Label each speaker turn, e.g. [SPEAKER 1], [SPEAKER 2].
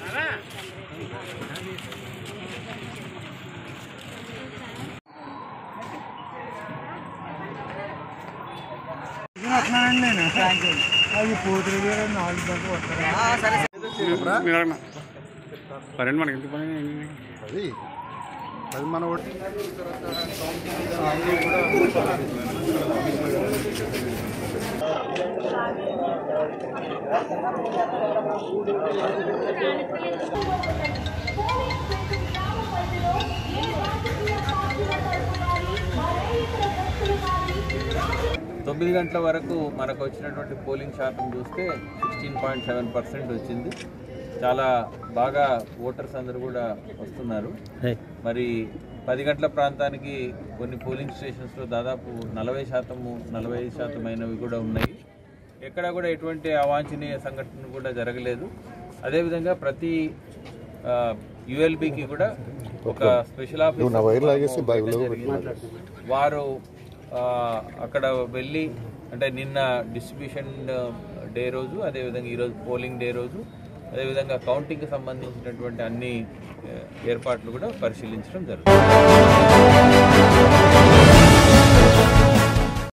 [SPEAKER 1] అది పోతులు నాలుగు దాకా వస్తారు
[SPEAKER 2] మీరు అడగనా పన్నెండు మనకి ఎందుకు పని
[SPEAKER 3] అది అది మన ఓటు
[SPEAKER 4] తొమ్మిది గంటల వరకు మనకు వచ్చినటువంటి పోలింగ్ శాతం చూస్తే సిక్స్టీన్ పాయింట్ సెవెన్ పర్సెంట్ వచ్చింది చాలా బాగా ఓటర్స్ అందరూ కూడా వస్తున్నారు మరి పది గంటల ప్రాంతానికి కొన్ని పోలింగ్ స్టేషన్స్లో దాదాపు నలభై శాతము నలభై ఐదు శాతం అయినవి కూడా ఉన్నాయి ఎక్కడ కూడా ఎటువంటి అవాంఛనీయ సంఘటన కూడా జరగలేదు అదేవిధంగా ప్రతి యుఎల్బికి కూడా ఒక స్పెషల్ ఆఫీస్ జరిగింది. వారు ఆ, అక్కడ వెళ్ళి అంటే నిన్న డిస్ట్రిబ్యూషన్ డే రోజు అదేవిధంగా ఈరోజు పోలింగ్ డే రోజు అదేవిధంగా కౌంటింగ్కి సంబంధించినటువంటి అన్ని ఆ, ఏర్పాట్లు కూడా పరిశీలించడం జరుగుతుంది